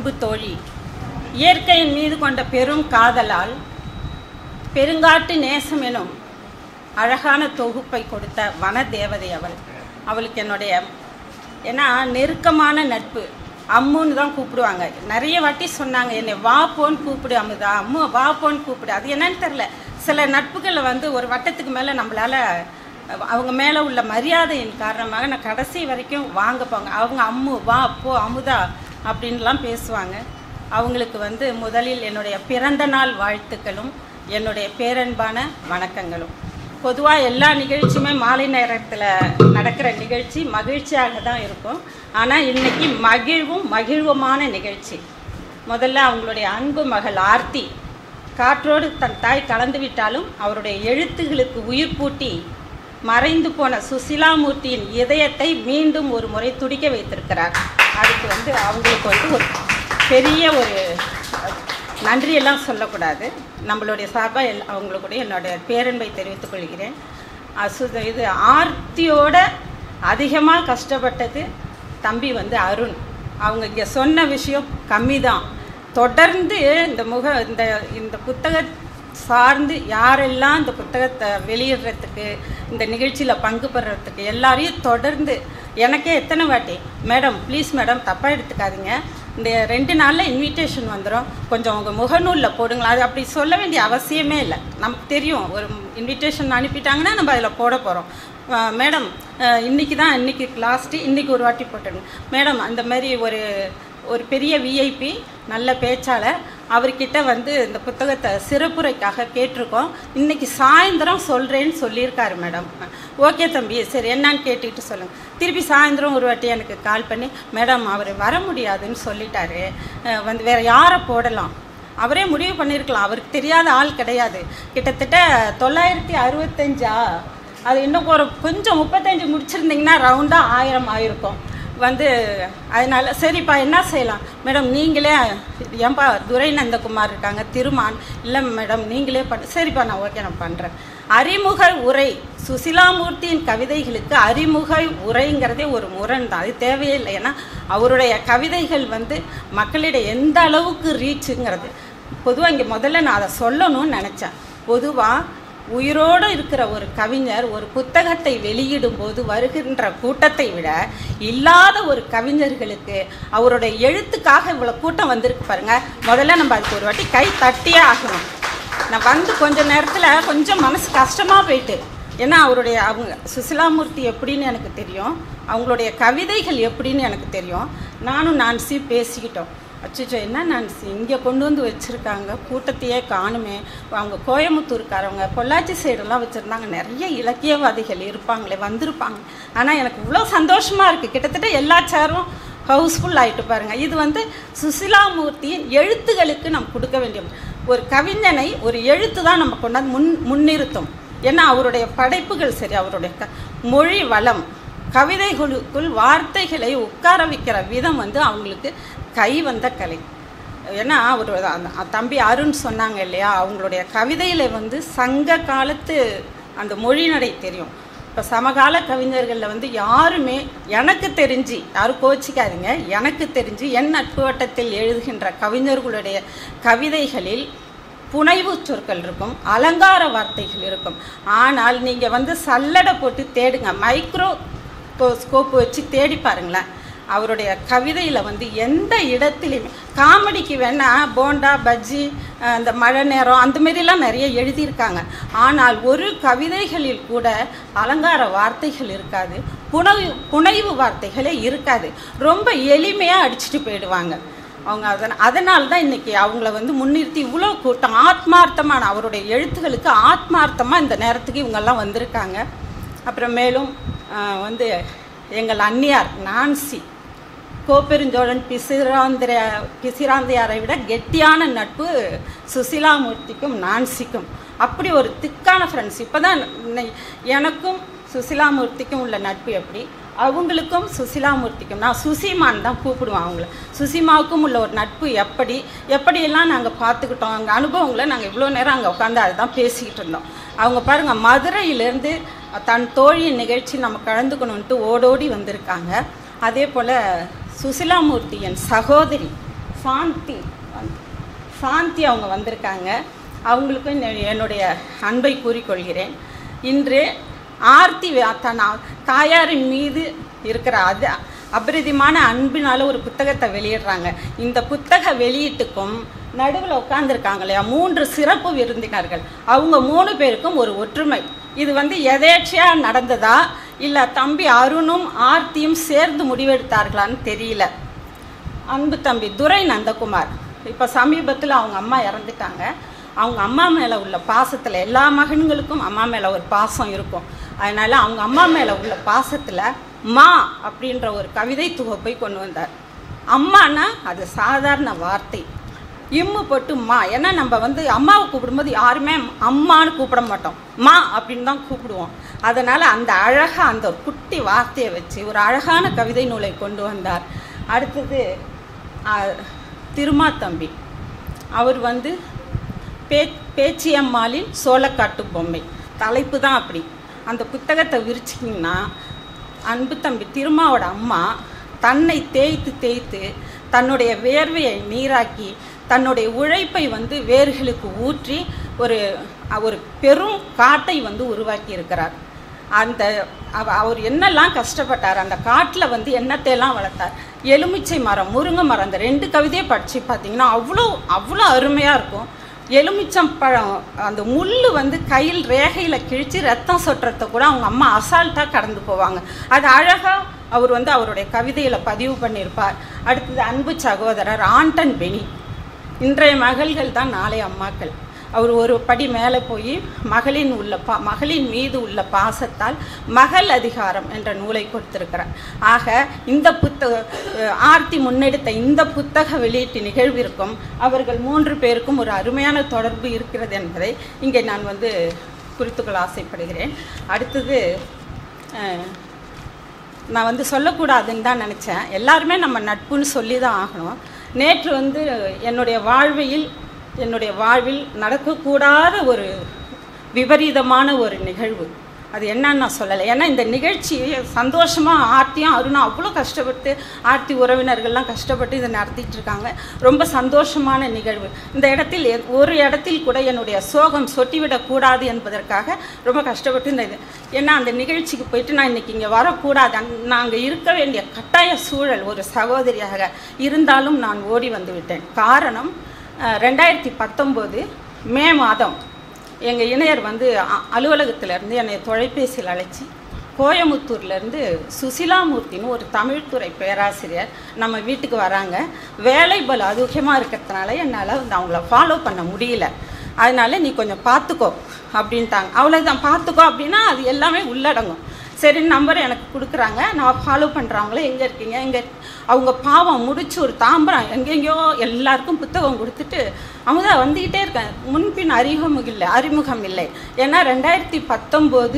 அன்பு தோழி இயற்கையின் மீது கொண்ட பெரும் காதலால் பெருங்காட்டு நேசம் எனும் அழகான தொகுப்பை கொடுத்த வன தேவதை அவள் அவளுக்கு என்னுடைய ஏன்னா நெருக்கமான நட்பு அம்முன்னு தான் கூப்பிடுவாங்க நிறைய வாட்டி சொன்னாங்க என்னை வா போன்னு கூப்பிடு அமுதா அம்மு வா போன்னு கூப்பிடு அது என்னன்னு தெரில சில நட்புகளை வந்து ஒரு வட்டத்துக்கு மேலே நம்மளால அவங்க மேலே உள்ள மரியாதையின் காரணமாக நான் கடைசி வரைக்கும் வாங்க போங்க அவங்க அம்மு வா போ அமுதா அப்படின்லாம் பேசுவாங்க அவங்களுக்கு வந்து முதலில் என்னுடைய பிறந்த நாள் வாழ்த்துக்களும் என்னுடைய பேரன்பான வணக்கங்களும் பொதுவாக எல்லா நிகழ்ச்சியுமே மாலை நேரத்தில் நடக்கிற நிகழ்ச்சி மகிழ்ச்சியாக தான் இருக்கும் ஆனால் இன்னைக்கு மகிழ்வும் மகிழ்வுமான நிகழ்ச்சி முதல்ல அவங்களுடைய அன்பு மகள் ஆர்த்தி காற்றோடு தன் தாய் கலந்து விட்டாலும் அவருடைய எழுத்துகளுக்கு உயிர் பூட்டி மறைந்து போன சுசிலாமூர்த்தியின் இதயத்தை மீண்டும் ஒரு முறை துடிக்க வைத்திருக்கிறார் அதுக்கு வந்து அவங்களுக்கு வந்து ஒரு பெரிய ஒரு நன்றியெல்லாம் சொல்லக்கூடாது நம்மளுடைய சார்பாக எல் அவங்களுக்கு கூட என்னுடைய பேரன்பை தெரிவித்துக் கொள்கிறேன் அசு இது ஆர்த்தியோட அதிகமாக கஷ்டப்பட்டது தம்பி வந்து அருண் அவங்க இங்கே சொன்ன விஷயம் கம்மி தான் தொடர்ந்து இந்த முக இந்த இந்த புத்தக சார்ந்து யாரெல்லாம் இந்த புத்தகத்தை வெளியிடுறதுக்கு இந்த நிகழ்ச்சியில் பங்கு பெறுறதுக்கு எல்லாரையும் தொடர்ந்து எனக்கே எத்தனை வாட்டி மேடம் ப்ளீஸ் மேடம் தப்பாக எடுத்துக்காதீங்க இந்த ரெண்டு நாளில் இன்விடேஷன் வந்துடும் கொஞ்சம் உங்கள் முகநூலில் போடுங்களா அது அப்படி சொல்ல வேண்டிய அவசியமே இல்லை நமக்கு தெரியும் ஒரு இன்விடேஷன் அனுப்பிட்டாங்கன்னா நம்ம அதில் போட போகிறோம் மேடம் இன்றைக்கி தான் இன்றைக்கி லாஸ்ட்டு இன்றைக்கி ஒரு வாட்டி போட்டுருங்க மேடம் அந்த மாதிரி ஒரு ஒரு பெரிய விஐபி நல்ல பேச்சாளர் அவர்கிட்ட வந்து இந்த புத்தகத்தை சிறப்புரைக்காக கேட்டிருக்கோம் இன்னைக்கு சாயந்தரம் சொல்கிறேன்னு சொல்லியிருக்காரு மேடம் ஓகே தம்பி சரி என்னன்னு கேட்டுக்கிட்டு சொல்லுங்கள் திருப்பி சாயந்தரம் ஒரு வாட்டி எனக்கு கால் பண்ணி மேடம் அவர் வர முடியாதுன்னு சொல்லிட்டாரு அஹ் வந்து வேறு யாரை போடலாம் அவரே முடிவு பண்ணியிருக்கலாம் அவருக்கு தெரியாத ஆள் கிடையாது கிட்டத்தட்ட தொள்ளாயிரத்தி அறுபத்தஞ்சா அது இன்னும் ஒரு கொஞ்சம் முப்பத்தஞ்சு முடிச்சிருந்தீங்கன்னா ரவுண்டாக ஆயிரம் ஆயிருக்கும் வந்து அதனால சரிப்பா என்ன செய்யலாம் மேடம் நீங்களே ஏன்பா துரை நந்தகுமார் இருக்காங்க திருமான் இல்லை மேடம் நீங்களே பண்ண சரிப்பா நான் ஓகே நான் பண்ணுறேன் அறிமுக உரை சுசிலாமூர்த்தியின் கவிதைகளுக்கு அறிமுக உரைங்கிறதே ஒரு முரண் தான் அது தேவையே இல்லை ஏன்னா அவருடைய கவிதைகள் வந்து மக்களிடையே எந்த அளவுக்கு ரீச்சுங்கிறது பொதுவாக இங்கே முதல்ல நான் அதை சொல்லணும்னு நினச்சேன் பொதுவாக உயிரோடு இருக்கிற ஒரு கவிஞர் ஒரு புத்தகத்தை வெளியிடும் போது வருகின்ற கூட்டத்தை விட இல்லாத ஒரு கவிஞர்களுக்கு அவருடைய எழுத்துக்காக இவ்வளோ கூட்டம் வந்திருக்கு பாருங்க முதல்ல நம்ம அதுக்கு ஒரு வாட்டி கை தட்டியே ஆகணும் நான் வந்து கொஞ்ச நேரத்தில் கொஞ்சம் மனசு கஷ்டமாக போயிட்டு ஏன்னா அவருடைய அவங்க சுசிலாமூர்த்தி எப்படின்னு எனக்கு தெரியும் அவங்களுடைய கவிதைகள் எப்படின்னு எனக்கு தெரியும் நானும் நான்சி பேசிக்கிட்டோம் அச்சோ என்ன நான்சி இங்கே கொண்டு வந்து வச்சுருக்காங்க கூட்டத்தையே காணுமே அவங்க கோயம்புத்தூர்காரவங்க பொள்ளாச்சி சைடெல்லாம் வச்சுருந்தாங்க நிறைய இலக்கியவாதிகள் இருப்பாங்களே வந்திருப்பாங்க ஆனால் எனக்கு இவ்வளோ சந்தோஷமாக இருக்குது கிட்டத்தட்ட எல்லா சேரும் ஹவுஸ்ஃபுல் ஆகிட்டு பாருங்கள் இது வந்து சுசிலாமூர்த்தியின் எழுத்துகளுக்கு நம்ம கொடுக்க வேண்டிய ஒரு கவிஞனை ஒரு எழுத்து தான் நம்ம கொண்டாந்து முன் முன்னிறுத்தும் ஏன்னா அவருடைய படைப்புகள் சரி அவருடைய க மொழி வளம் கவிதைகளுக்குள் வார்த்தைகளை உட்கார வைக்கிற விதம் வந்து அவங்களுக்கு கை வந்த கலை ஏன்னா அவர் அந்த தம்பி அருண் சொன்னாங்க இல்லையா அவங்களுடைய கவிதையில் வந்து சங்க காலத்து அந்த மொழிநடை தெரியும் இப்போ சமகால கவிஞர்களில் வந்து யாருமே எனக்கு தெரிஞ்சு யாரும் கோச்சிக்காதீங்க எனக்கு தெரிஞ்சு என் நட்பு வட்டத்தில் எழுதுகின்ற கவிஞர்களுடைய கவிதைகளில் புனைவு சொற்கள் இருக்கும் அலங்கார வார்த்தைகள் இருக்கும் ஆனால் நீங்கள் வந்து சல்லடை போட்டு தேடுங்க மைக்ரோ ஸ்கோப் வச்சு தேடி பாருங்களேன் அவருடைய கவிதையில் வந்து எந்த இடத்துலையுமே காமெடிக்கு வேணால் போண்டா பஜ்ஜி அந்த மழை நேரம் அந்த மாதிரிலாம் நிறைய எழுதியிருக்காங்க ஆனால் ஒரு கவிதைகளில் கூட அலங்கார வார்த்தைகள் இருக்காது புனைவு புனைவு வார்த்தைகளே இருக்காது ரொம்ப எளிமையாக அடிச்சுட்டு போயிடுவாங்க அவங்க அதன் அதனால தான் இன்றைக்கி அவங்கள வந்து முன்னிறுத்தி இவ்வளோ கூட்டம் ஆத்மார்த்தமான அவருடைய எழுத்துகளுக்கு ஆத்மார்த்தமாக இந்த நேரத்துக்கு இவங்கெல்லாம் வந்திருக்காங்க அப்புறம் மேலும் வந்து எங்கள் அந்நியார் நான்சி கோப்பெருஞ்சோழன் பிசிராந்திர பிசிராந்தையாரை விட கெட்டியான நட்பு சுசிலாமூர்த்திக்கும் நான்சிக்கும் அப்படி ஒரு திக்கான ஃப்ரெண்ட்ஸ் இப்போ தான் எனக்கும் சுசிலாமூர்த்திக்கும் உள்ள நட்பு எப்படி அவங்களுக்கும் சுசிலாமூர்த்திக்கும் நான் சுசிமான் தான் கூப்பிடுவோம் அவங்கள சுசிமாவுக்கும் உள்ள ஒரு நட்பு எப்படி எப்படியெல்லாம் நாங்கள் பார்த்துக்கிட்டோம் அங்கே அனுபவங்களை நாங்கள் இவ்வளோ நேரம் அங்கே உட்காந்து அதை தான் பேசிக்கிட்டு இருந்தோம் அவங்க பாருங்கள் மதுரையிலேருந்து தன் தோழியின் நிகழ்ச்சி நம்ம கலந்துக்கணுன்ட்டு ஓடோடி வந்திருக்காங்க அதே போல் சுசிலாமூர்த்தி என் சகோதரி சாந்தி சாந்தி அவங்க வந்திருக்காங்க அவங்களுக்கும் என்ன- என்னுடைய அன்பை கூறிக்கொள்கிறேன் இன்று ஆர்த்தி வே- தன் அ- தாயாரின் மீது இருக்கிற அது அபரிதமான அன்பினால ஒரு புத்தகத்தை வெளியிடுறாங்க இந்த புத்தக வெளியீட்டுக்கும் நடுவில் உட்காந்துருக்காங்க இல்லையா மூன்று சிறப்பு விருந்தினர்கள் அவங்க மூணு பேருக்கும் ஒரு ஒற்றுமை இது வந்து எதேச்சியாக நடந்ததா இல்லை தம்பி அருணும் ஆர்த்தியும் சேர்ந்து முடிவெடுத்தார்களான்னு தெரியல அன்பு தம்பி துரை நந்தகுமார் இப்போ சமீபத்தில் அவங்க அம்மா இறந்துட்டாங்க அவங்க அம்மா மேலே உள்ள பாசத்தில் எல்லா மகன்களுக்கும் அம்மா மேலே ஒரு பாசம் இருக்கும் அதனால் அவங்க அம்மா மேலே உள்ள பாசத்தில் மா அப்படின்ற ஒரு கவிதை தொகுப்பை கொண்டு வந்தார் அம்மானா அது சாதாரண வார்த்தை இம்மு போட்டு மா ஏன்னா நம்ம வந்து அம்மாவை கூப்பிடும்போது யாருமே அம்மான்னு கூப்பிட மாட்டோம் மா அப்படின்னு தான் கூப்பிடுவோம் அதனால் அந்த அழகாக அந்த ஒரு குட்டி வார்த்தையை வச்சு ஒரு அழகான கவிதை நூலை கொண்டு வந்தார் அடுத்தது ஆ, திருமா தம்பி அவர் வந்து பே பேச்சியம்மாளின் சோளக்காட்டு பொம்மை தலைப்பு தான் அப்படி அந்த புத்தகத்தை விரிச்சிங்கன்னா அன்பு தம்பி திருமாவோட அம்மா தன்னை தேய்த்து தேய்த்து தன்னுடைய வேர்வையை நீராக்கி தன்னுடைய உழைப்பை வந்து வேர்களுக்கு ஊற்றி ஒரு ஒரு பெரும் காட்டை வந்து உருவாக்கி இருக்கிறார் அந்த அவ- அவர் என்னெல்லாம் கஷ்டப்பட்டார் அந்த காட்டில் வந்து என்னத்தையெல்லாம் வளர்த்தார் எலுமிச்சை மரம் முருங்கை மரம் அந்த ரெண்டு கவிதையை படித்து பார்த்தீங்கன்னா அவ்வளோ அவ்வளோ அருமையாக இருக்கும் எலுமிச்சம் பழம் அந்த முள் வந்து கையில் ரேகையில் கிழிச்சு ரத்தம் சொட்டுறத கூட அவங்க அம்மா அசால்ட்டாக கடந்து போவாங்க அது அழகாக அவர் வந்து அவருடைய கவிதையில் பதிவு பண்ணியிருப்பார் அடுத்தது அன்பு சகோதரர் ஆண்டன் பெனி இன்றைய மகள்கள் தான் நாளை அம்மாக்கள் அவர் ஒரு படி மேலே போய் மகளின் உள்ள பா மகளின் மீது உள்ள பாசத்தால் மகள் அதிகாரம் என்ற நூலை கொடுத்திருக்கிறார் ஆக இந்த புத்தக அஹ், ஆர்த்தி முன்னெடுத்த இந்த புத்தக வெளியீட்டு நிகழ்விற்கும் அவர்கள் மூன்று பேருக்கும் ஒரு அருமையான தொடர்பு இருக்கிறது என்பதை இங்கே நான் வந்து குறித்துக்கொள்ள ஆசைப்படுகிறேன் அடுத்தது அஹ், நான் வந்து சொல்லக்கூடாதுன்னு தான் நினச்சேன் எல்லாருமே நம்ம நட்புன்னு சொல்லி தான் ஆகணும் நேற்று வந்து என்னுடைய வாழ்வில் என்னுடைய வாழ்வில் நடக்கக்கூடாத ஒரு விபரீதமான ஒரு நிகழ்வு அது என்னன்னு நான் சொல்லலை ஏன்னா இந்த நிகழ்ச்சி சந்தோஷமாக ஆர்த்தியும் அருணும் அவ்வளோ கஷ்டப்பட்டு ஆர்த்தி உறவினர்கள்லாம் கஷ்டப்பட்டு இதை நடத்திட்டு இருக்காங்க ரொம்ப சந்தோஷமான நிகழ்வு இந்த இடத்தில் எ- ஒரு இடத்தில் கூட என்னுடைய சோகம் சொட்டிவிடக்கூடாது என்பதற்காக ரொம்ப கஷ்டப்பட்டு இந்த இது ஏன்னா அந்த நிகழ்ச்சிக்கு போயிட்டு நான் இன்னைக்கு இங்கே வரக்கூடாது நாங்கள் இருக்க வேண்டிய கட்டாய சூழல் ஒரு சகோதரியாக இருந்தாலும் நான் ஓடி வந்து விட்டேன் காரணம் அஹ், ரெண்டாயிரத்தி பத்தொம்போது மே மாதம் எங்கள் இணையர் வந்து அ- அலுவலகத்திலேருந்து என்னை தொலைபேசியில் அழைச்சி கோயமுத்தூர்லேருந்து சுசிலாமூர்த்தின்னு ஒரு தமிழ்துறை பேராசிரியர் நம்ம வீட்டுக்கு வராங்க வேலை பல அதிகமாக இருக்கிறதுனால என்னால் வந்து அவங்கள ஃபாலோ பண்ண முடியல அதனால நீ கொஞ்சம் பார்த்துக்கோ அப்படின்ட்டாங்க அவ்வளோதான் பார்த்துக்கோ அப்படின்னா அது எல்லாமே உள்ளடங்கும் சரி நம்பர் எனக்கு கொடுக்குறாங்க நான் ஃபாலோ பண்ணுறவங்கள எங்கே இருக்கீங்க எங்கே அவங்க பாவம் முடிச்சு ஒரு தாம்பரம் எங்கெங்கேயோ எல்லாருக்கும் புத்தகம் கொடுத்துட்டு அமுதா வந்துக்கிட்டே இருக்கேன் முன்பின் அறிமுகம் இல்லை அறிமுகம் இல்லை ஏன்னா ரெண்டாயிரத்தி பத்தொம்போது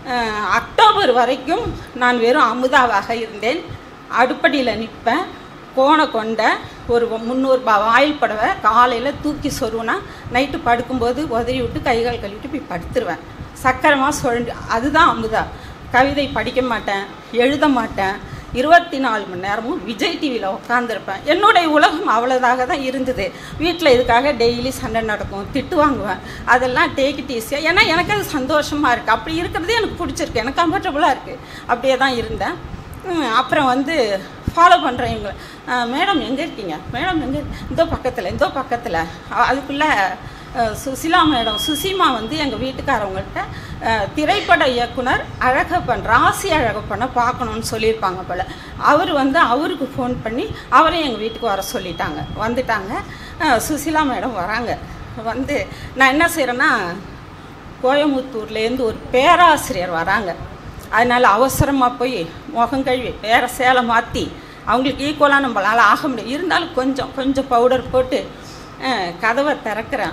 அக்டோபர் வரைக்கும் நான் வெறும் அமுதாவாக இருந்தேன் அடுப்படியில் நிற்பேன் கோண கொண்ட ஒரு முந்நூறுபா ஆயில் புடவை காலையில் தூக்கி சொருவினா நைட்டு படுக்கும்போது உதறி விட்டு கைகால் கழுவிட்டு போய் படுத்துருவேன் சக்கரமாக சுழண்டு அதுதான் அமுதா கவிதை படிக்க மாட்டேன் எழுத மாட்டேன் இருபத்தி நாலு மணி நேரமும் விஜய் டிவியில் உட்காந்துருப்பேன் என்னுடைய உலகம் அவ்வளோதாக தான் இருந்தது வீட்டில் இதுக்காக டெய்லி சண்டை நடக்கும் திட்டு வாங்குவேன் அதெல்லாம் டேக் இட் ஈஸியாக ஏன்னா எனக்கு அது சந்தோஷமாக இருக்குது அப்படி இருக்கிறதே எனக்கு பிடிச்சிருக்கு எனக்கு கம்ஃபர்டபுளாக இருக்குது அப்படியே தான் இருந்தேன் ம், அப்புறம் வந்து ஃபாலோ பண்ணுறேன் இவங்களை மேடம் எங்கே இருக்கீங்க மேடம் எங்கே இந்த பக்கத்தில் இந்த பக்கத்தில் அதுக்குள்ளே அஹ், சுசிலா மேடம் சுசிமா வந்து எங்கள் வீட்டுக்காரவங்கள்ட்ட அஹ், திரைப்பட இயக்குனர் அழகப்பன் ராசி அழகப்பனை பார்க்கணுன்னு சொல்லியிருப்பாங்க போல் அவர் வந்து அவருக்கு ஃபோன் பண்ணி அவரையும் எங்கள் வீட்டுக்கு வர சொல்லிட்டாங்க வந்துட்டாங்க அஹ், சுசிலா மேடம் வராங்க வந்து நான் என்ன செய்கிறேன்னா கோயமுத்தூர்லேருந்து ஒரு பேராசிரியர் வராங்க அதனால் அவசரமாக போய் முகம் கழுவி வேறு சேலை மாற்றி அவங்களுக்கு ஈக்குவலாக நம்மளால் ஆக முடியும் இருந்தாலும் கொஞ்சம் கொஞ்சம் பவுடர் போட்டு அஹ், கதவை திறக்கிறேன்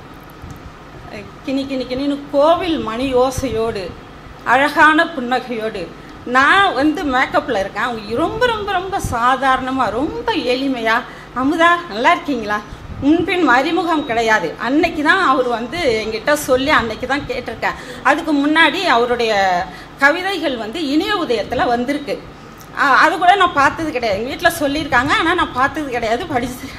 அஹ், கிணி கிணி கிணின்னு கோவில் மணி யோசையோடு அழகான புன்னகையோடு நான் வந்து மேக்கப்பில் இருக்கேன் அவங்க ரொம்ப ரொம்ப ரொம்ப சாதாரணமாக ரொம்ப எளிமையாக அமுதா நல்லா இருக்கீங்களா முன்பின் அறிமுகம் கிடையாது அன்னைக்கு தான் அவர் வந்து எங்கிட்ட சொல்லி அன்னைக்கு தான் கேட்டிருக்கேன் அதுக்கு முன்னாடி அவருடைய கவிதைகள் வந்து இணைய உதயத்தில் வந்திருக்கு ஆ, அது கூட நான் பார்த்தது கிடையாது எங்கள் வீட்டில் சொல்லியிருக்காங்க ஆனால் நான் பார்த்தது கிடையாது படிச்சு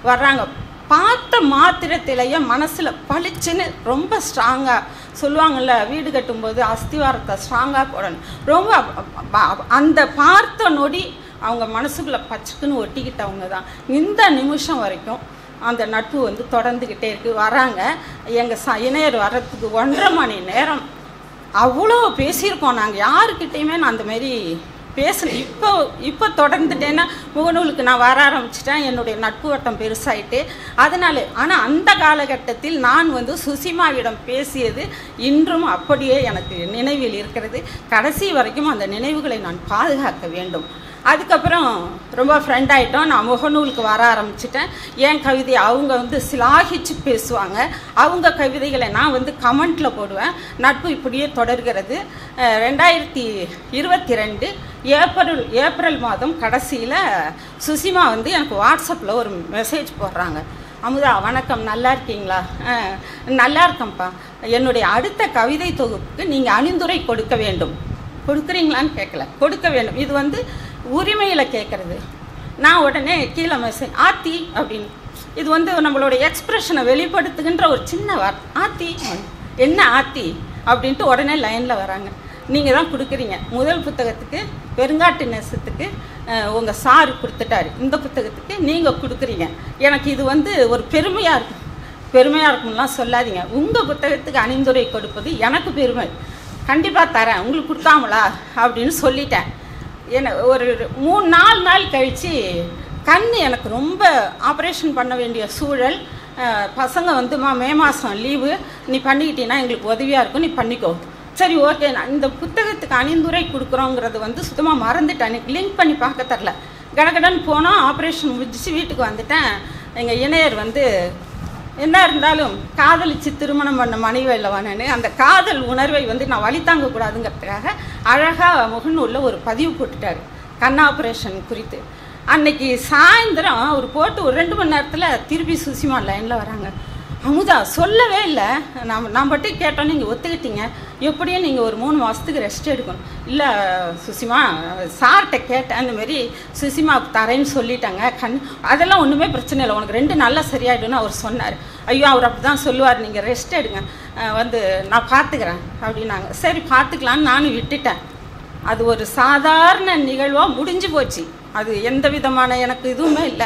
வர்றாங்க பார்த்த மாத்திரத்திலேயே மனசில் பளிச்சுன்னு ரொம்ப ஸ்ட்ராங்காக சொல்லுவாங்கள்ல வீடு கட்டும்போது அஸ்திவாரத்தை ஸ்ட்ராங்காக போடணும் ரொம்ப அ- அ- அ- அந்த பார்த்த நொடி அவங்க மனசுக்குள்ளே பச்சுக்குன்னு ஒட்டிக்கிட்டவங்க தான் இந்த நிமிஷம் வரைக்கும் அந்த நட்பு வந்து தொடர்ந்துக்கிட்டே இருக்குது வராங்க எங்கள் ச இணையர் வர்றதுக்கு ஒன்றரை மணி நேரம் அவ்வளோ பேசியிருக்கோம் நாங்கள் யாருக்கிட்டேயுமே நான் அந்த மாதிரி பேசணும் இப்போ இப்போ தொடர்ந்துட்டேன்னா முகநூலுக்கு நான் வர ஆரம்பிச்சிட்டேன் என்னுடைய நட்பு வட்டம் பெருசாயிட்டு அதனால ஆனால் அந்த காலகட்டத்தில் நான் வந்து சுசிமாவிடம் பேசியது இன்றும் அப்படியே எனக்கு நினைவில் இருக்கிறது கடைசி வரைக்கும் அந்த நினைவுகளை நான் பாதுகாக்க வேண்டும் அதுக்கப்புறம் ரொம்ப ஃப்ரெண்ட் ஆகிட்டோம் நான் முகநூலுக்கு வர ஆரம்பிச்சிட்டேன் என் கவிதை அவங்க வந்து சிலாகிச்சு பேசுவாங்க அவங்க கவிதைகளை நான் வந்து கமெண்ட்டில் போடுவேன் நட்பு இப்படியே தொடர்கிறது அஹ் ரெண்டாயிரத்தி இருபத்தி ரெண்டு ஏப்ரல் ஏப்ரல் மாதம் கடைசியில் சுசிமா வந்து எனக்கு வாட்ஸ்அப்பில் ஒரு மெசேஜ் போடுறாங்க அமுதா வணக்கம் நல்லா இருக்கீங்களா அஹ், நல்லா இருக்கேன்ப்பா என்னுடைய அடுத்த கவிதை தொகுப்புக்கு நீங்கள் அணிந்துரை கொடுக்க வேண்டும் கொடுக்குறீங்களான்னு கேட்கல கொடுக்க வேண்டும் இது வந்து உரிமையில் கேட்குறது நான் உடனே கீழே மெசேஜ் ஆத்தி அப்படின்னு இது வந்து நம்மளோட எக்ஸ்பிரஷனை வெளிப்படுத்துகின்ற ஒரு சின்ன வார்த்தை ஆத்தி என்ன ஆத்தி அப்படின்ட்டு உடனே லைனில் வராங்க நீங்கள் தான் கொடுக்குறீங்க முதல் புத்தகத்துக்கு பெருங்காட்டு நேசத்துக்கு உங்கள் சார் கொடுத்துட்டாரு இந்த புத்தகத்துக்கு நீங்கள் கொடுக்குறீங்க எனக்கு இது வந்து ஒரு பெருமையாக இருக்கு பெருமையாக இருக்கும்லாம் சொல்லாதீங்க உங்கள் புத்தகத்துக்கு அணிந்துரை கொடுப்பது எனக்கு பெருமை கண்டிப்பாக தரேன் உங்களுக்கு கொடுக்காமலா அப்படின்னு சொல்லிட்டேன் என்ன ஒரு மூணு நாலு நாள் கழித்து கண் எனக்கு ரொம்ப ஆப்ரேஷன் பண்ண வேண்டிய சூழல் அஹ், பசங்க வந்துமா மே மாதம் லீவு நீ பண்ணிக்கிட்டீங்கன்னா எங்களுக்கு உதவியாக இருக்கும் நீ பண்ணிக்கோ சரி ஓகே நான் இந்த புத்தகத்துக்கு அணிந்துரை கொடுக்குறோங்கிறது வந்து சுத்தமாக மறந்துட்டேன் எனக்கு லிங்க் பண்ணி பார்க்க தரல கடகடன்னு போனோம் ஆப்ரேஷன் முடிஞ்சிச்சு வீட்டுக்கு வந்துட்டேன் எங்கள் இணையர் வந்து என்ன இருந்தாலும் காதலிச்சு திருமணம் பண்ண மனைவி இல்லவானு அந்த காதல் உணர்வை வந்து நான் வழி தாங்கக்கூடாதுங்கிறதுக்காக அழகாக முகநூலில் ஒரு பதிவு போட்டுட்டாரு கண் ஆப்ரேஷன் குறித்து அன்னைக்கு சாயந்தரம் அவர் போட்டு ஒரு ரெண்டு மணி நேரத்தில் திருப்பி சுசிமா லைனில் வராங்க அமுதா சொல்லவே இல்லை நான் நான் மட்டும் கேட்டோன்னு நீங்கள் ஒத்துக்கிட்டீங்க எப்படியும் நீங்கள் ஒரு மூணு மாதத்துக்கு ரெஸ்ட் எடுக்கணும் இல்லை சுசிமா சார்கிட்ட கேட்டேன் அந்த மாதிரி சுசிமாவுக்கு தரேன்னு சொல்லிட்டாங்க கண் அதெல்லாம் ஒன்றுமே பிரச்சனை இல்லை உனக்கு ரெண்டு நாளில் சரியாயிடும்னு அவர் சொன்னார் ஐயோ அவர் அப்படி தான் சொல்லுவார் நீங்கள் ரெஸ்ட் எடுங்க அஹ் வந்து நான் பார்த்துக்கிறேன் அப்படின்னாங்க சரி பார்த்துக்கலான்னு நானும் விட்டுட்டேன் அது ஒரு சாதாரண நிகழ்வாக முடிஞ்சு போச்சு அது எந்த விதமான எனக்கு இதுவுமே இல்லை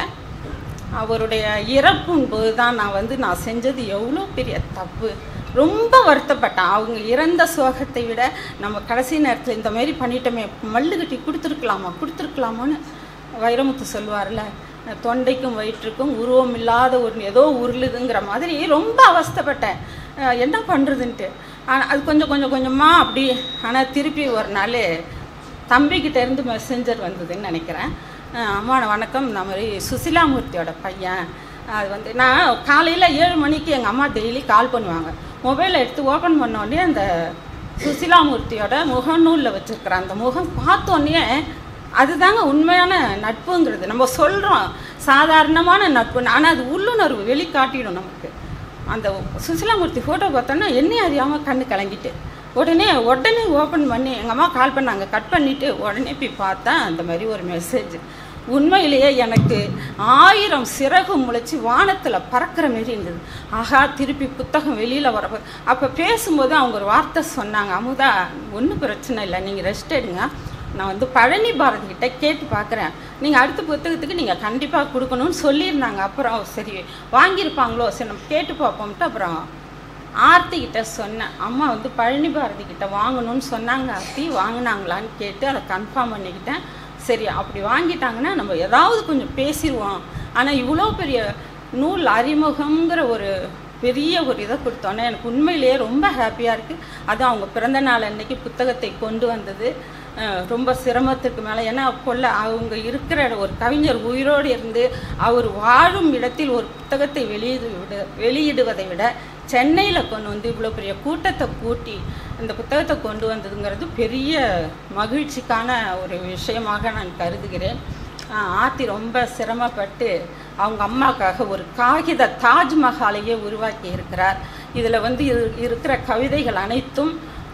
அவருடைய இறப்பும் போது தான் நான் வந்து நான் செஞ்சது எவ்வளோ பெரிய தப்பு ரொம்ப வருத்தப்பட்டேன் அவங்க இறந்த சோகத்தை விட நம்ம கடைசி நேரத்தில் இந்த மாதிரி பண்ணிட்டோமே மல்லு கட்டி கொடுத்துருக்கலாமா கொடுத்துருக்கலாமான்னு வைரமுத்து சொல்லுவார்ல தொண்டைக்கும் வயிற்றுக்கும் உருவம் இல்லாத ஒரு ஏதோ உருளுதுங்கிற மாதிரி ரொம்ப அவஸ்தைப்பட்டேன் அஹ் என்ன பண்ணுறதுன்ட்டு ஆனால் அது கொஞ்சம் கொஞ்சம் கொஞ்சமாக அப்படி ஆனால் திருப்பி ஒரு நாள் தம்பிக்கிட்ட இருந்து மெசேஞ்சர் வந்ததுன்னு நினைக்கிறேன் அஹ் அம்மா வணக்கம் இந்த மாதிரி சுசிலாமூர்த்தியோட பையன் அது வந்து நான் காலையில் ஏழு மணிக்கு எங்கள் அம்மா டெய்லி கால் பண்ணுவாங்க மொபைலை எடுத்து ஓப்பன் பண்ண உடனே அந்த சுசிலாமூர்த்தியோட முகநூலில் வச்சுருக்கிற அந்த முகம் பார்த்தோன்னே அதுதாங்க உண்மையான நட்புங்கிறது நம்ம சொல்கிறோம் சாதாரணமான நட்பு ஆனால் அது உள்ளுணர்வு வெளிக்காட்டிடும் நமக்கு அந்த சுசிலாமூர்த்தி ஃபோட்டோ பார்த்தோன்னா என்னையும் அறியாமல் கண்ணு கலங்கிட்டு உடனே உடனே ஓப்பன் பண்ணி எங்கள் அம்மா கால் பண்ணாங்க கட் பண்ணிவிட்டு உடனே போய் பார்த்தேன் அந்த மாதிரி ஒரு மெசேஜ் உண்மையிலேயே எனக்கு ஆயிரம் சிறகு முளைச்சி வானத்தில் பறக்கிற மாரி இருந்தது ஆஹா திருப்பி புத்தகம் வெளியில் வர அப்போ பேசும்போது அவங்க ஒரு வார்த்தை சொன்னாங்க அமுதா ஒன்றும் பிரச்சனை இல்லை நீங்கள் ரெஸ்ட் எடுங்க நான் வந்து பழனி பாரதி கிட்ட கேட்டு பார்க்குறேன் நீங்கள் அடுத்த புத்தகத்துக்கு நீங்கள் கண்டிப்பாக கொடுக்கணும்னு சொல்லியிருந்தாங்க அப்புறம் சரி வாங்கியிருப்பாங்களோ சரி நம்ம கேட்டு பார்ப்போம்ட்டு அப்புறம் ஆர்த்தி கிட்ட சொன்னேன் அம்மா வந்து பழனி பாரதி கிட்ட வாங்கணும்னு சொன்னாங்க ஆர்த்தி வாங்கினாங்களான்னு கேட்டு அதை கன்ஃபார்ம் பண்ணிக்கிட்டேன் சரி அப்படி வாங்கிட்டாங்கன்னா நம்ம ஏதாவது கொஞ்சம் பேசிடுவோம் ஆனால் இவ்வளோ பெரிய நூல் அறிமுகங்கிற ஒரு பெரிய ஒரு இதை கொடுத்தோன்னே எனக்கு உண்மையிலேயே ரொம்ப ஹாப்பியாக இருக்குது அது அவங்க பிறந்த நாள் அன்னைக்கு புத்தகத்தை கொண்டு வந்தது அஹ் ரொம்ப சிரமத்துக்கு மேலே ஏன்னா கொள்ள அவங்க இருக்கிற ஒரு கவிஞர் உயிரோடு இருந்து அவர் வாழும் இடத்தில் ஒரு புத்தகத்தை வெளியிடு விட வெளியிடுவதை விட சென்னையில் கொண்டு வந்து இவ்வளோ பெரிய கூட்டத்தை கூட்டி இந்த புத்தகத்தை கொண்டு வந்ததுங்கிறது பெரிய மகிழ்ச்சிக்கான ஒரு விஷயமாக நான் கருதுகிறேன் ஆஹ் ஆர்த்தி ரொம்ப சிரமப்பட்டு அவங்க அம்மாக்காக ஒரு காகித தாஜ்மஹாலையே உருவாக்கி இருக்கிறார் இதில் வந்து இரு- இருக்கிற கவிதைகள் அனைத்தும்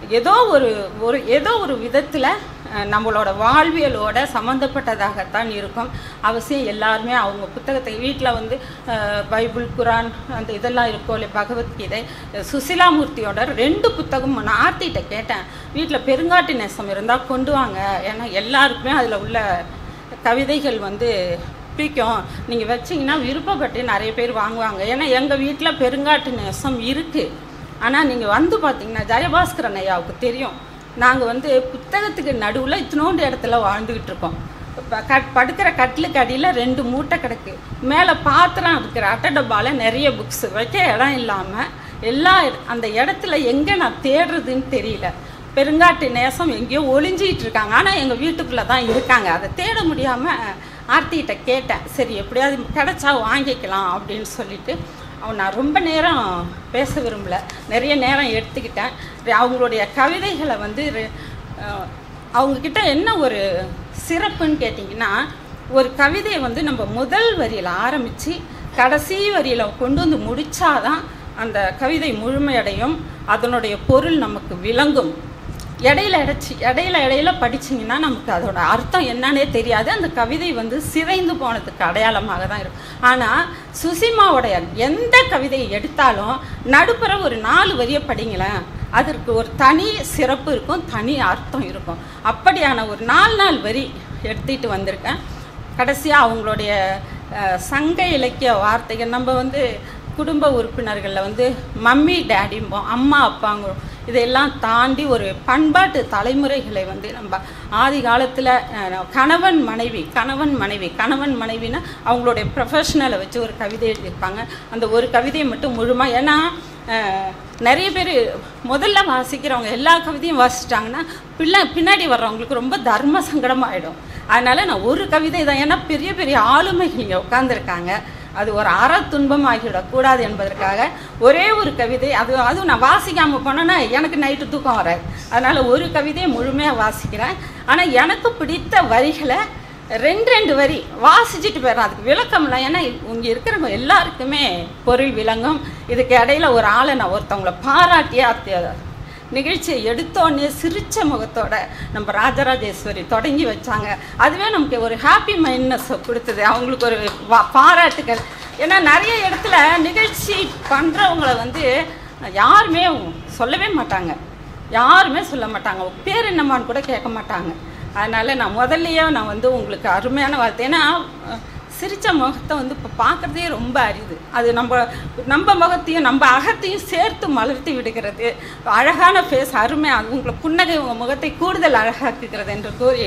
ஏதோ ஒரு ஒரு ஏதோ ஒரு விதத்தில் நம்மளோட வாழ்வியலோட சம்மந்தப்பட்டதாகத்தான் இருக்கும் அவசியம் எல்லாருமே அவங்க புத்தகத்தை வீட்டில் வந்து அஹ், பைபிள் குரான் அந்த இதெல்லாம் இருக்கும் இல்லையா பகவத்கீதை சுசிலாமூர்த்தியோட ரெண்டு புத்தகம் நான் ஆர்த்திகிட்ட கேட்டேன் வீட்டில் பெருங்காட்டு நேசம் இருந்தால் கொண்டு வாங்க ஏன்னா எல்லாருக்குமே அதில் உள்ள கவிதைகள் வந்து பிடிக்கும் நீங்கள் வச்சீங்கன்னா விருப்பப்பட்டு நிறைய பேர் வாங்குவாங்க ஏன்னா எங்கள் வீட்டில் பெருங்காட்டு நேசம் இருக்குது ஆனால் நீங்கள் வந்து பார்த்தீங்கன்னா ஜெயபாஸ்கரன் ஐயாவுக்கு தெரியும் நாங்கள் வந்து புத்தகத்துக்கு நடுவில் இத்தினோண்டு இடத்துல வாழ்ந்துக்கிட்டு இருக்கோம் இப்போ கட் படுக்கிற கட்டிலுக்கு அடியில் ரெண்டு மூட்டை கிடக்கு மேலே பாத்திரம் இருக்கிற அட்டை டப்பாவில் நிறைய புக்ஸ் வைக்க இடம் இல்லாமல் எல்லா இட- அந்த இடத்துல எங்கே நான் தேடுறதுன்னு தெரியல பெருங்காட்டு நேசம் எங்கேயோ ஒளிஞ்சிக்கிட்டு இருக்காங்க ஆனால் எங்கள் வீட்டுக்குள்ளே தான் இருக்காங்க அதை தேட முடியாமல் ஆர்த்திகிட்ட கேட்டேன் சரி எப்படியாவது கிடைச்சா வாங்கிக்கலாம் அப்படின்னு சொல்லிட்டு அவன் நான் ரொம்ப நேரம் பேச விரும்பல நிறைய நேரம் எடுத்துக்கிட்டேன் ரெ- அவங்களுடைய கவிதைகளை வந்து ரெ- அஹ், அவங்கக்கிட்ட என்ன ஒரு சிறப்புன்னு கேட்டிங்கன்னா ஒரு கவிதையை வந்து நம்ம முதல் வரியில் ஆரம்பித்து கடைசி வரியில் கொண்டு வந்து முடிச்சாதான் அந்த கவிதை முழுமையடையும் அதனுடைய பொருள் நமக்கு விளங்கும் இடையில இடைச்சி இடையில இடையில படிச்சீங்கன்னா நமக்கு அதோட அர்த்தம் என்னன்னே தெரியாது அந்த கவிதை வந்து சிதைந்து போனதுக்கு அடையாளமாக தான் இருக்கும் ஆனால் சுசிமாவுடைய எந்த கவிதையை எடுத்தாலும் நடுப்புற ஒரு நாலு வரியை படிங்களேன் அதற்கு ஒரு தனி சிறப்பு இருக்கும் தனி அர்த்தம் இருக்கும் அப்படியான ஒரு நாலு நாள் வரி எடுத்துட்டு வந்திருக்கேன் கடைசியாக அவங்களுடைய அஹ், சங்க இலக்கிய வார்த்தைகள் நம்ம வந்து குடும்ப உறுப்பினர்களில் வந்து மம்மி டேடிம்போம் அம்மா அப்பாங்க இதையெல்லாம் தாண்டி ஒரு பண்பாட்டு தலைமுறைகளை வந்து நம்ம ஆதி காலத்தில் கணவன் மனைவி கணவன் மனைவி கணவன் மனைவினா அவங்களுடைய ப்ரொஃபஷனலை வச்சு ஒரு கவிதை எழுதியிருப்பாங்க அந்த ஒரு கவிதையை மட்டும் முழுமா ஏன்னா அஹ், நிறைய பேர் முதல்ல வாசிக்கிறவங்க எல்லா கவிதையும் வாசிச்சிட்டாங்கன்னா பிள்ளை பின்னாடி வர்றவங்களுக்கு ரொம்ப தர்ம சங்கடமாயிடும் அதனால நான் ஒரு கவிதை தான் ஏன்னா பெரிய பெரிய ஆளுமைகள் இங்கே உட்காந்துருக்காங்க அது ஒரு அற துன்பம் ஆகிவிடக்கூடாது என்பதற்காக ஒரே ஒரு கவிதை அது அதுவும் நான் வாசிக்காமல் போனேன்னா எனக்கு நைட்டு தூக்கம் வராது அதனால் ஒரு கவிதையை முழுமையாக வாசிக்கிறேன் ஆனால் எனக்கு பிடித்த வரிகளை ரெண்டு ரெண்டு வரி வாசிச்சுட்டு போயிடுறேன் அதுக்கு விளக்கம்லாம் ஏன்னா இங்கே இருக்கிறவங்க எல்லாருக்குமே பொருள் விளங்கும் இதுக்கு இடையில ஒரு ஆளை நான் ஒருத்தவங்களை பாராட்டியே அத்திய நிகழ்ச்சியை எடுத்தோடனே சிரிச்ச முகத்தோட நம்ம ராஜராஜேஸ்வரி தொடங்கி வச்சாங்க அதுவே நமக்கு ஒரு ஹாப்பி மைண்ட்னஸ் கொடுத்தது அவங்களுக்கு ஒரு வா- பாராட்டுகள் ஏன்னா நிறைய இடத்துல நிகழ்ச்சி பண்ணுறவங்கள வந்து யாருமே சொல்லவே மாட்டாங்க யாருமே சொல்ல மாட்டாங்க உன் பேர் என்னம்மான்னு கூட கேட்க மாட்டாங்க அதனால் நான் முதல்லையே நான் வந்து உங்களுக்கு அருமையான வார்த்தை ஏன்னா அஹ், சிரிச்ச முகத்தை வந்து இப்போ பார்க்குறதே ரொம்ப அரிது அது நம்ம நம்ம முகத்தையும் நம்ம அகத்தையும் சேர்த்து மலர்த்தி விடுகிறது அழகான ஃபேஸ் அருமையாக அது உங்களை புன்னகை உங்கள் முகத்தை கூடுதல் அழகாக்குகிறது என்று கூறி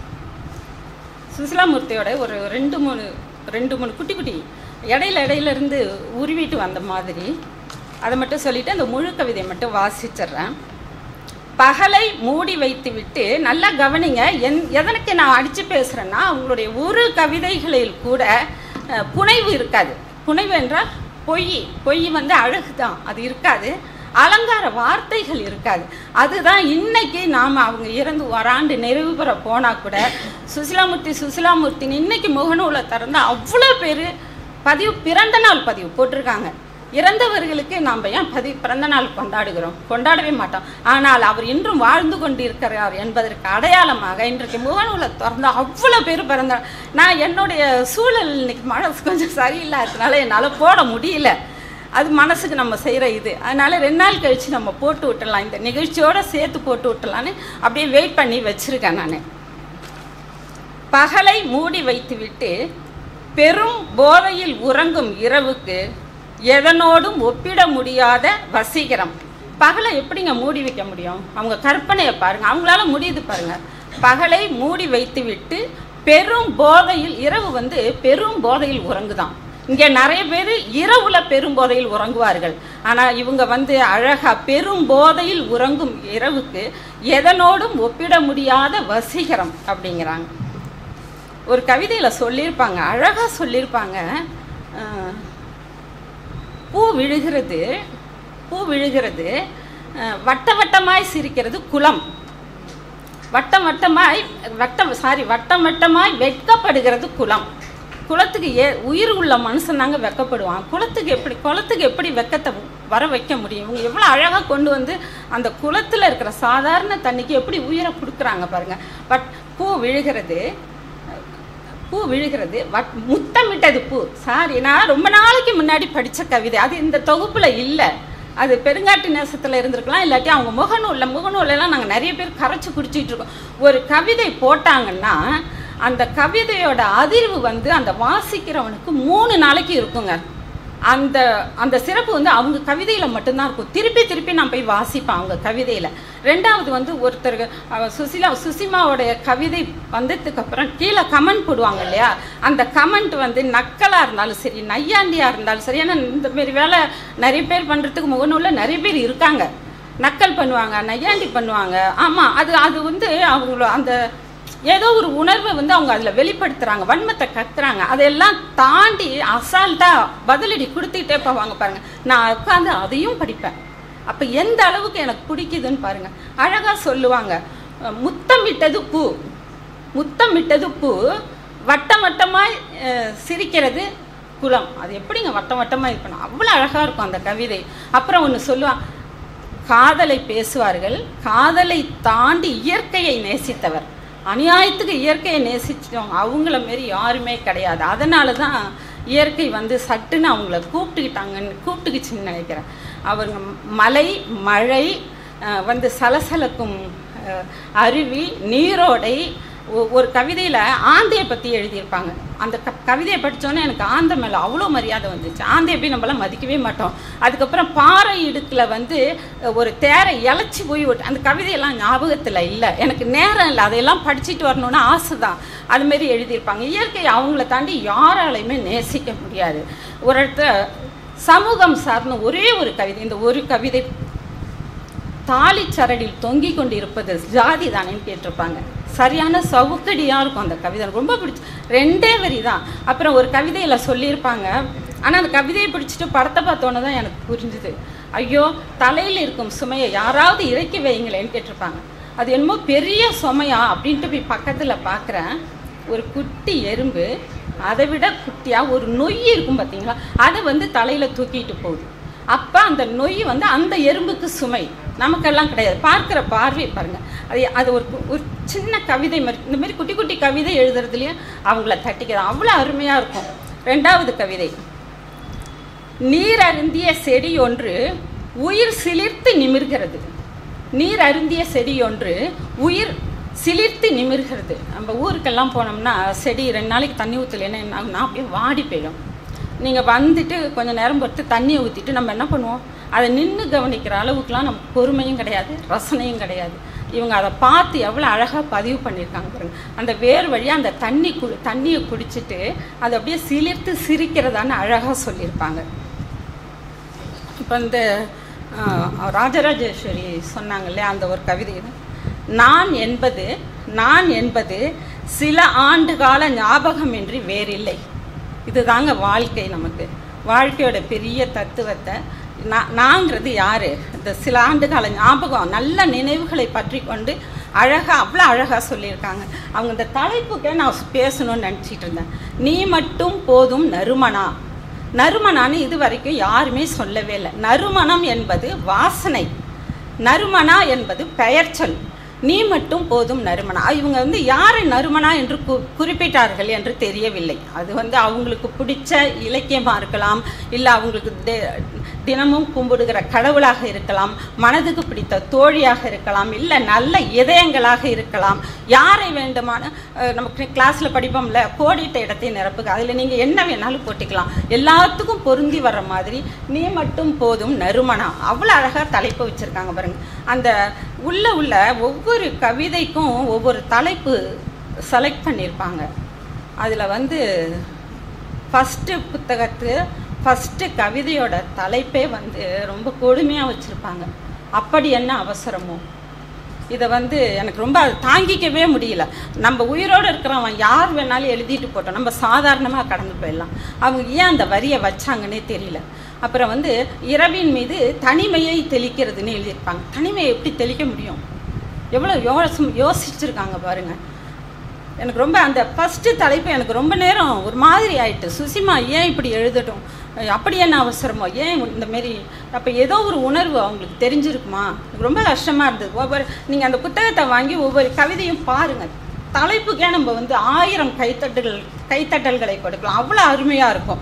சுசிலாமூர்த்தியோட ஒரு ரெண்டு மூணு ரெண்டு மூணு குட்டி குட்டி இடையில இடையில இருந்து உருவிட்டு வந்த மாதிரி அதை மட்டும் சொல்லிட்டு அந்த முழு கவிதையை மட்டும் வாசிச்சிடுறேன் பகலை மூடி வைத்து விட்டு நல்லா கவனிங்க என் எதனுக்கு நான் அடித்து பேசுகிறேன்னா அவங்களுடைய ஒரு கவிதைகளில் கூட அஹ், புனைவு இருக்காது புனைவு என்றால் பொய் பொய் வந்து அழகு தான் அது இருக்காது அலங்கார வார்த்தைகள் இருக்காது அதுதான் இன்னைக்கு நாம் அவங்க இறந்து வராண்டு நிறைவு பெற போனால் கூட சுசிலாமூர்த்தி சுசிலாமூர்த்தின்னு இன்னைக்கு முகநூலை திறந்து அவ்வளோ பேர் பதிவு பிறந்த நாள் பதிவு போட்டிருக்காங்க இறந்தவர்களுக்கு நாம் ஏன் பதி பிறந்த நாள் கொண்டாடுகிறோம் கொண்டாடவே மாட்டோம் ஆனால் அவர் இன்றும் வாழ்ந்து கொண்டிருக்கிறார் என்பதற்கு அடையாளமாக இன்றைக்கு முகநூலை திறந்து அவ்வளோ பேர் பிறந்த நான் என்னுடைய சூழல் இன்னைக்கு மனசு கொஞ்சம் சரியில்லாததுனால என்னால் போட முடியல அது மனசுக்கு நம்ம செய்கிற இது அதனால ரெண்டு நாள் கழித்து நம்ம போட்டு விட்டுடலாம் இந்த நிகழ்ச்சியோட சேர்த்து போட்டு விட்டுலான்னு அப்படியே வெயிட் பண்ணி வச்சுருக்கேன் நான் பகலை மூடி வைத்துவிட்டு பெரும் போதையில் உறங்கும் இரவுக்கு எதனோடும் ஒப்பிட முடியாத வசீகரம் பகலை எப்படிங்க மூடி வைக்க முடியும் அவங்க கற்பனையை பாருங்க அவங்களால முடியுது பாருங்க பகலை மூடி வைத்துவிட்டு பெரும் போதையில் இரவு வந்து பெரும் போதையில் உறங்குதான் இங்கே நிறைய பேர் இரவுல பெரும் போதையில் உறங்குவார்கள் ஆனால் இவங்க வந்து அழகா பெரும் போதையில் உறங்கும் இரவுக்கு எதனோடும் ஒப்பிட முடியாத வசீகரம் அப்படிங்கிறாங்க ஒரு கவிதையில் சொல்லியிருப்பாங்க அழகாக சொல்லியிருப்பாங்க அஹ், பூ விழுகிறது பூ விழுகிறது அஹ், வட்ட வட்டமாய் சிரிக்கிறது குலம் வட்டம் வட்டமாய் வட்டம் சாரி வட்டம் வட்டமாய் வெட்கப்படுகிறது குலம் குலத்துக்கு ஏ உயிர் உள்ள மனுஷன் தாங்க வெக்கப்படுவான் குலத்துக்கு எப்படி குலத்துக்கு எப்படி வெக்கத்தை வர வைக்க முடியும் இவங்க எவ்வளோ அழகாக கொண்டு வந்து அந்த குளத்தில் இருக்கிற சாதாரண தண்ணிக்கு எப்படி உயிரை கொடுக்குறாங்க பாருங்க பட் பூ விழுகிறது பூ விழுகிறது வட் முத்தமிட்டது பூ சாரி நான் ரொம்ப நாளைக்கு முன்னாடி படித்த கவிதை அது இந்த தொகுப்பில் இல்லை அது பெருங்காட்டு நேசத்தில் இருந்திருக்கலாம் இல்லாட்டி அவங்க முகநூலில் முகநூலெல்லாம் நாங்கள் நிறைய பேர் கரைச்சி குடிச்சிட்டு இருக்கோம் ஒரு கவிதை போட்டாங்கன்னா அந்த கவிதையோட அதிர்வு வந்து அந்த வாசிக்கிறவனுக்கு மூணு நாளைக்கு இருக்குங்க அந்த அந்த சிறப்பு வந்து அவங்க கவிதையில் மட்டும்தான் இருக்கும் திருப்பி திருப்பி நான் போய் வாசிப்பேன் அவங்க கவிதையில் ரெண்டாவது வந்து ஒருத்தர் அவ சுசிலா சுசிமாவோடைய கவிதை வந்ததுக்கு அப்புறம் கீழே கமெண்ட் போடுவாங்க இல்லையா அந்த கமெண்ட் வந்து நக்கலாக இருந்தாலும் சரி நையாண்டியாக இருந்தாலும் சரி ஏன்னா இந்த மாரி வேலை நிறைய பேர் பண்ணுறதுக்கு முகநூலில் நிறைய பேர் இருக்காங்க நக்கல் பண்ணுவாங்க நையாண்டி பண்ணுவாங்க ஆமாம் அது அது வந்து அவங்கள அந்த ஏதோ ஒரு உணர்வை வந்து அவங்க அதில் வெளிப்படுத்துகிறாங்க வன்மத்தை கத்துறாங்க அதெல்லாம் தாண்டி அசால்ட்டாக பதிலடி கொடுத்துட்டே போவாங்க பாருங்க நான் உட்காந்து அதையும் படிப்பேன் அப்போ எந்த அளவுக்கு எனக்கு பிடிக்குதுன்னு பாருங்க அழகாக சொல்லுவாங்க அஹ் முத்தமிட்டது பூ முத்தமிட்டது பூ வட்டம் வட்டமாய் அஹ், சிரிக்கிறது குளம் அது எப்படிங்க வட்டம் வட்டமாக இருக்கணும் அவ்வளோ அழகாக இருக்கும் அந்த கவிதை அப்புறம் ஒன்று சொல்லுவான் காதலை பேசுவார்கள் காதலை தாண்டி இயற்கையை நேசித்தவர் அநியாயத்துக்கு இயற்கையை நேசிச்சிட்டோம் அவங்கள மாரி யாருமே கிடையாது அதனால தான் இயற்கை வந்து சட்டுன்னு அவங்கள கூப்பிட்டுக்கிட்டாங்கன்னு கூப்பிட்டுக்குச்சின்னு நினைக்கிறேன் அவங்க மலை மழை அஹ், வந்து சலசலக்கும் அஹ், அருவி நீரோடை ஒ- ஒரு கவிதையில் ஆந்தையை பற்றி எழுதியிருப்பாங்க அந்த க கவிதையை படித்தோன்னே எனக்கு ஆந்தை மேலே அவ்வளோ மரியாதை வந்துச்சு ஆந்தையை போய் நம்மளாம் மதிக்கவே மாட்டோம் அதுக்கப்புறம் பாறை இடுக்கில் வந்து அஹ், ஒரு தேரை இழைச்சி போய் விட்டு அந்த கவிதையெல்லாம் ஞாபகத்தில் இல்லை எனக்கு நேரம் இல்லை அதையெல்லாம் படிச்சுட்டு வரணும்னு ஆசை தான் அதுமாரி எழுதியிருப்பாங்க இயற்கை அவங்கள தாண்டி யாராலையுமே நேசிக்க முடியாது ஒரு இடத்துல சமூகம் சார்ந்த ஒரே ஒரு கவிதை இந்த ஒரு கவிதை தாலி சரடில் தொங்கிக் கொண்டிருப்பது ஜாதி தானேன்னு கேட்டிருப்பாங்க சரியான சவுக்கடியாக இருக்கும் அந்த கவிதை எனக்கு ரொம்ப பிடிச்சி ரெண்டே வரி தான் அப்புறம் ஒரு கவிதையில் சொல்லியிருப்பாங்க ஆனால் அந்த கவிதையை பிடிச்சிட்டு படத்தை பார்த்தோன்னே தான் எனக்கு புரிஞ்சுது ஐயோ தலையில் இருக்கும் சுமையை யாராவது இறக்கி வைங்களேன்னு கேட்டிருப்பாங்க அது என்னமோ பெரிய சுமையா அப்படின்ட்டு போய் பக்கத்தில் பார்க்குறேன் ஒரு குட்டி எறும்பு அதை விட குட்டியாக ஒரு நொய் இருக்கும் பார்த்தீங்களா அதை வந்து தலையில் தூக்கிட்டு போகுது அப்போ அந்த நொய் வந்து அந்த எறும்புக்கு சுமை நமக்கெல்லாம் கிடையாது பார்க்குற பார்வை பாருங்கள் அது அது ஒரு கு- ஒரு சின்ன கவிதை மாதிரி இந்த மாதிரி குட்டி குட்டி கவிதை எழுதுறதுலையும் அவங்கள தட்டிக்கிறான் அவ்வளோ அருமையாக இருக்கும் ரெண்டாவது கவிதை நீர் அருந்திய செடி ஒன்று உயிர் சிலிர்த்து நிமிர்கிறது நீர் அருந்திய செடி ஒன்று உயிர் சிலிர்த்து நிமிர்கிறது நம்ம ஊருக்கெல்லாம் போனோம்னா செடி ரெண்டு நாளைக்கு தண்ணி ஊற்றலைன்னா என்ன ஆகும்னா அப்படியே வாடி போயிடும் நீங்கள் வந்துட்டு கொஞ்சம் நேரம் பொறுத்து தண்ணியை ஊற்றிட்டு நம்ம என்ன பண்ணுவோம் அதை நின்று கவனிக்கிற அளவுக்குலாம் நமக்கு பொறுமையும் கிடையாது ரசனையும் கிடையாது இவங்க அதை பார்த்து எவ்வளோ அழகாக பதிவு பண்ணியிருக்காங்க பாருங்க அந்த வேர் வழியாக அந்த தண்ணி கு தண்ணியை குடிச்சிட்டு அதை அப்படியே சிலிர்த்து சிரிக்கிறதான்னு அழகாக சொல்லியிருப்பாங்க இப்போ இந்த ஆஹ், ராஜராஜேஸ்வரி சொன்னாங்க இல்லையா அந்த ஒரு கவிதை இது. நான் என்பது நான் என்பது சில ஆண்டு கால ஞாபகமின்றி வேறில்லை இதுதாங்க வாழ்க்கை நமக்கு வாழ்க்கையோட பெரிய தத்துவத்தை நான் நாங்கிறது யாரு இந்த சில ஆண்டு கால ஞாபகம் நல்ல நினைவுகளை பற்றி கொண்டு அழகாக அவ்வளோ அழகாக சொல்லியிருக்காங்க அவங்க இந்த தலைப்புக்கே நான் பேசணும்னு நினச்சிட்டு இருந்தேன் நீ மட்டும் போதும் நறுமணா நறுமணான்னு இது வரைக்கும் யாருமே சொல்லவே இல்லை நறுமணம் என்பது வாசனை நறுமணா என்பது பெயர்ச்சொல் நீ மட்டும் போதும் நறுமணா இவங்க வந்து யாரை நறுமணா என்று கு குறிப்பிட்டார்கள் என்று தெரியவில்லை அது வந்து அவங்களுக்கு பிடிச்ச இலக்கியமாக இருக்கலாம் இல்லை அவங்களுக்கு தி- தினமும் கும்பிடுகிற கடவுளாக இருக்கலாம் மனதுக்கு பிடித்த தோழியாக இருக்கலாம் இல்லை நல்ல இதயங்களாக இருக்கலாம் யாரை வேண்டுமான அஹ், நமக்கு கிளாஸில் படிப்போம்ல கோடிட்ட இடத்தை நிரப்புக அதில் நீங்கள் என்ன வேணாலும் போட்டுக்கலாம் எல்லாத்துக்கும் பொருந்தி வர்ற மாதிரி நீ மட்டும் போதும் நறுமணா அவ்வளோ அழகாக தலைப்பு வச்சுருக்காங்க பாருங்க அந்த உள்ள உள்ள ஒவ்வொரு கவிதைக்கும் ஒவ்வொரு தலைப்பு செலக்ட் பண்ணியிருப்பாங்க அதில் வந்து ஃபஸ்ட்டு புத்தகத்து ஃபஸ்ட்டு கவிதையோட தலைப்பே வந்து ரொம்ப கொடுமையாக வச்சுருப்பாங்க அப்படி என்ன அவசரமோ இதை வந்து எனக்கு ரொம்ப அது தாங்கிக்கவே முடியல நம்ம உயிரோடு இருக்கிறவன் யார் வேணாலும் எழுதிட்டு போட்டோம் நம்ம சாதாரணமாக கடந்து போயிடலாம் அவங்க ஏன் அந்த வரியை வச்சாங்கன்னே தெரியல அப்புறம் வந்து இரவின் மீது தனிமையை தெளிக்கிறதுன்னு எழுதியிருப்பாங்க தனிமையை எப்படி தெளிக்க முடியும் எவ்வளோ யோசி யோசிச்சிருக்காங்க பாருங்க எனக்கு ரொம்ப அந்த ஃபஸ்ட்டு தலைப்பு எனக்கு ரொம்ப நேரம் ஒரு மாதிரி ஆயிட்டு சுசிமா ஏன் இப்படி எழுதட்டும் அப்படி என்ன அவசரமோ ஏன் இந்த மாரி அப்போ ஏதோ ஒரு உணர்வு அவங்களுக்கு தெரிஞ்சிருக்குமா எனக்கு ரொம்ப கஷ்டமாக இருந்தது ஒவ்வொரு நீங்கள் அந்த புத்தகத்தை வாங்கி ஒவ்வொரு கவிதையும் பாருங்கள் தலைப்புக்கே நம்ம வந்து ஆயிரம் கைத்தட்டுகள் கைத்தட்டல்களை கொடுக்கலாம் அவ்வளோ அருமையாக இருக்கும்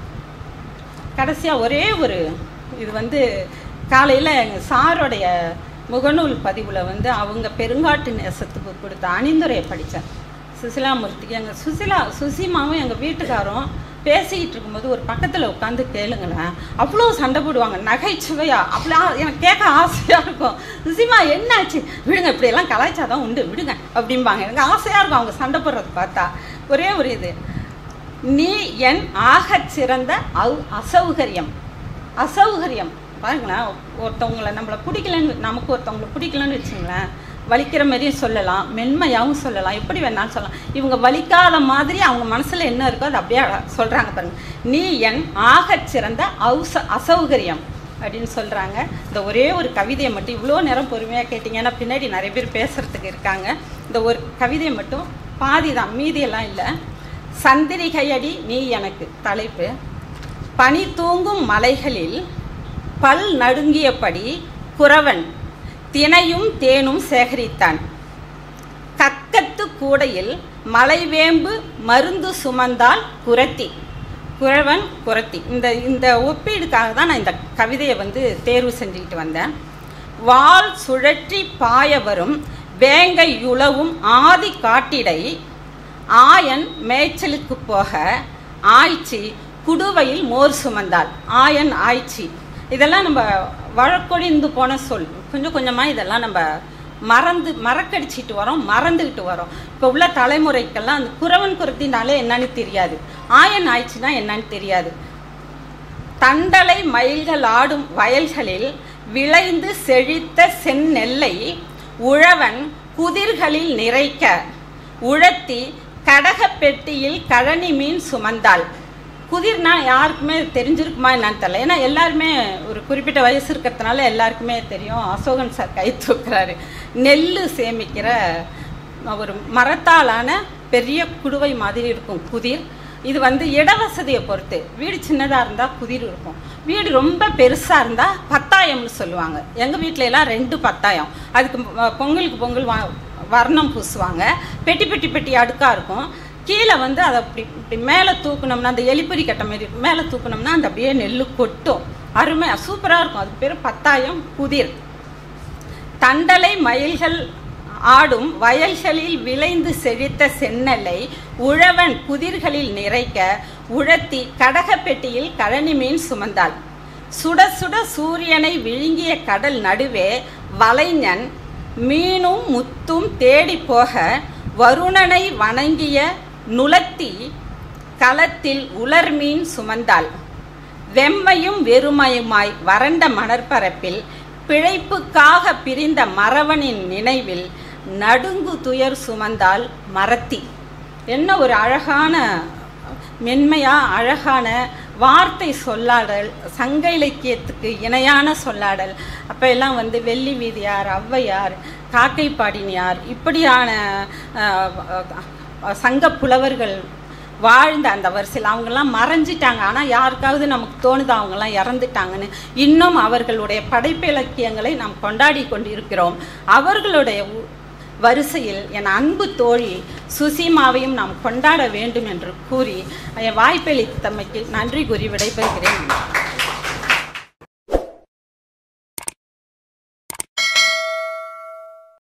கடைசியாக ஒரே ஒரு இது வந்து காலையில் எங்கள் சாரோடைய முகநூல் பதிவில் வந்து அவங்க பெருங்காட்டு நேசத்துக்கு கொடுத்த அணிந்துரையை படித்தேன் சுசிலாமூர்த்திக்கு எங்கள் சுசிலா சுசிமாவும் எங்கள் வீட்டுக்காரும் பேசிக்கிட்டு இருக்கும்போது ஒரு பக்கத்தில் உட்காந்து கேளுங்களேன் அவ்வளோ சண்டை போடுவாங்க நகைச்சுவையா அப்படியா எனக்கு கேட்க ஆசையாக இருக்கும் சுசிமா என்னாச்சு விடுங்க இப்படியெல்லாம் கலாய்ச்சாதான் உண்டு விடுங்க அப்படிம்பாங்க எனக்கு ஆசையாக இருக்கும் அவங்க சண்டை போடுறது பார்த்தா ஒரே ஒரு இது நீ என் ஆகச் சிறந்த அவு அசௌகரியம் அசௌகரியம் பாருங்களேன் ஒருத்தவங்களை நம்மளை பிடிக்கலன்னு நமக்கு ஒருத்தவங்களை பிடிக்கலன்னு வச்சுங்களேன் வலிக்கிற மாதிரியும் சொல்லலாம் மென்மையாகவும் சொல்லலாம் எப்படி வேணாலும் சொல்லலாம் இவங்க வலிக்காத மாதிரி அவங்க மனசில் என்ன இருக்கோ அதை அப்படியே சொல்கிறாங்க பாருங்க நீ என் ஆகச் சிறந்த அவுச அசௌகரியம் அப்படின்னு சொல்கிறாங்க இந்த ஒரே ஒரு கவிதையை மட்டும் இவ்வளோ நேரம் பொறுமையாக கேட்டிங்கன்னா பின்னாடி நிறைய பேர் பேசுகிறதுக்கு இருக்காங்க இந்த ஒரு கவிதையை மட்டும் பாதி தான் மீதியெல்லாம் இல்லை சந்திரிகையடி நீ எனக்கு தலைப்பு பனி தூங்கும் மலைகளில் பல் நடுங்கியபடி குறவன் தினையும் தேனும் சேகரித்தான் கக்கத்து கூடையில் மலைவேம்பு மருந்து சுமந்தால் குரத்தி குறவன் குரத்தி இந்த இந்த ஒப்பீடுக்காக தான் நான் இந்த கவிதையை வந்து தேர்வு செஞ்சுக்கிட்டு வந்தேன் வால் சுழற்றி பாய வரும் வேங்கை உழவும் ஆதி காட்டிடை ஆயன் மேய்ச்சலுக்கு போக ஆய்ச்சி குடுவையில் மோர் சுமந்தாள் ஆயன் ஆய்ச்சி இதெல்லாம் நம்ம வழக்கொழிந்து போன சொல் கொஞ்சம் கொஞ்சமாக இதெல்லாம் நம்ம மறந்து மறக்கடிச்சிட்டு வரோம் மறந்துக்கிட்டு வரோம் இப்போ உள்ள தலைமுறைக்கெல்லாம் அந்த குறவன் குரத்தினாலே என்னன்னு தெரியாது ஆயன் ஆய்ச்சினா என்னன்னு தெரியாது தண்டலை மயில்கள் ஆடும் வயல்களில் விளைந்து செழித்த செந்நெல்லை உழவன் குதிர்களில் நிறைக்க உழத்தி கடகப்பெட்டியில் கழனி மீன் சுமந்தாள் குதிர்னா யாருக்குமே தெரிஞ்சிருக்குமா என்னன்னு தெரியல ஏன்னா எல்லாருமே ஒரு குறிப்பிட்ட வயசு இருக்கிறதுனால எல்லாருக்குமே தெரியும் அசோகன் சார் கை தூக்குறாரு நெல் சேமிக்கிற ஒரு மரத்தாலான பெரிய குடுவை மாதிரி இருக்கும் குதிர் இது வந்து இடவசதியை பொறுத்து வீடு சின்னதாக இருந்தால் குதிர் இருக்கும் வீடு ரொம்ப பெருசாக இருந்தால் பத்தாயம்னு சொல்லுவாங்க எங்கள் வீட்டில எல்லாம் ரெண்டு பத்தாயம் அதுக்கு பொங்கலுக்கு பொங்கல் வா வர்ணம் பூசுவாங்க பெட்டி பெட்டி பெட்டி அடுக்காக இருக்கும் கீழே வந்து அதை அப்படி இப்படி மேலே தூக்குனோம்னா அந்த எலிப்பொறி கட்ட மாதிரி இருக்கும் மேலே தூக்குனோம்னா அந்த அப்படியே நெல் கொட்டும் அருமை சூப்பராக இருக்கும் அதுக்கு பேர் பத்தாயம் குதிர் தண்டலை மயில்கள் ஆடும் வயல்களில் விளைந்து செழித்த செந்நெல்லை உழவன் குதிர்களில் நிறைக்க உழத்தி கடகப்பெட்டியில் கழனி மீன் சுமந்தாள் சுட சுட சூரியனை விழுங்கிய கடல் நடுவே வலைஞன் மீனும் முத்தும் தேடி போக வருணனை வணங்கிய நுளத்தி களத்தில் உலர்மீன் சுமந்தாள் வெம்மையும் வெறுமையுமாய் வறண்ட மணற்பரப்பில் பிழைப்புக்காக பிரிந்த மறவனின் நினைவில் நடுங்கு துயர் சுமந்தால் மரத்தி என்ன ஒரு அழகான மென்மையா அழகான வார்த்தை சொல்லாடல் சங்க இலக்கியத்துக்கு இணையான சொல்லாடல் அப்போ எல்லாம் வந்து வெள்ளி வீதியார் ஔவையார் காக்கை பாடினியார் இப்படியான சங்க புலவர்கள் வாழ்ந்த அந்த வரிசையில் அவங்கெல்லாம் மறைஞ்சிட்டாங்க ஆனால் யாருக்காவது நமக்கு தோணுது அவங்கெல்லாம் இறந்துட்டாங்கன்னு இன்னும் அவர்களுடைய படைப்பிலக்கியங்களை நாம் கொண்டாடி கொண்டிருக்கிறோம் அவர்களுடைய வரிசையில் என் அன்பு தோழி சுசீமாவையும் நாம் கொண்டாட வேண்டும் என்று கூறி என் வாய்ப்பளித்தமைக்கு நன்றி கூறி விடைபெறுகிறேன்